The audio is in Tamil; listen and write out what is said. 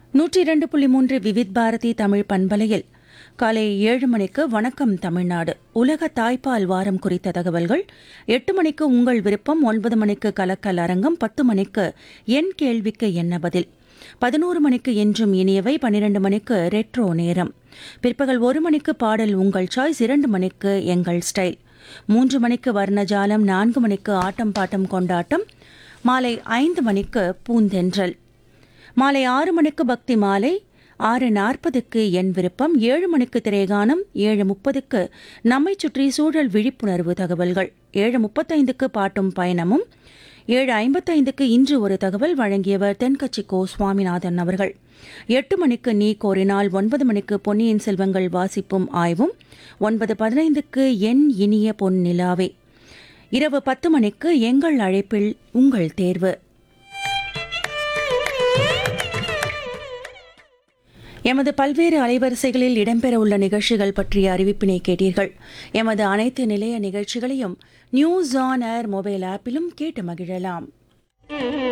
நூற்றி இரண்டு புள்ளி மூன்று விவித் பாரதி தமிழ் பண்பலையில் காலை ஏழு மணிக்கு வணக்கம் தமிழ்நாடு உலக தாய்ப்பால் வாரம் குறித்த தகவல்கள் எட்டு மணிக்கு உங்கள் விருப்பம் ஒன்பது மணிக்கு கலக்கல் அரங்கம் பத்து மணிக்கு என் கேள்விக்கு என்ன பதில் பதினோரு மணிக்கு என்றும் இனியவை பன்னிரண்டு மணிக்கு ரெட்ரோ நேரம் பிற்பகல் ஒரு மணிக்கு பாடல் உங்கள் சாய்ஸ் இரண்டு மணிக்கு எங்கள் ஸ்டைல் மூன்று மணிக்கு வர்ணஜாலம் நான்கு மணிக்கு ஆட்டம் பாட்டம் கொண்டாட்டம் மாலை ஐந்து மணிக்கு பூந்தென்றல் மாலை ஆறு மணிக்கு பக்தி மாலை ஆறு நாற்பதுக்கு என் விருப்பம் ஏழு மணிக்கு திரைகானம் ஏழு முப்பதுக்கு நம்மை சுற்றி சூழல் விழிப்புணர்வு தகவல்கள் ஏழு முப்பத்தைந்துக்கு பாட்டும் பயணமும் ஏழு ஐம்பத்தைந்துக்கு இன்று ஒரு தகவல் வழங்கியவர் தென்கட்சி கோ சுவாமிநாதன் அவர்கள் எட்டு மணிக்கு நீ கோரினால் ஒன்பது மணிக்கு பொன்னியின் செல்வங்கள் வாசிப்பும் ஆய்வும் ஒன்பது பதினைந்துக்கு என் இனிய பொன் நிலாவே இரவு பத்து மணிக்கு எங்கள் அழைப்பில் உங்கள் தேர்வு எமது பல்வேறு அலைவரிசைகளில் இடம்பெறவுள்ள நிகழ்ச்சிகள் பற்றிய அறிவிப்பினை கேட்டீர்கள் எமது அனைத்து நிலைய நிகழ்ச்சிகளையும் நியூஸ் ஆன் ஏர் மொபைல் ஆப்பிலும் கேட்டு மகிழலாம்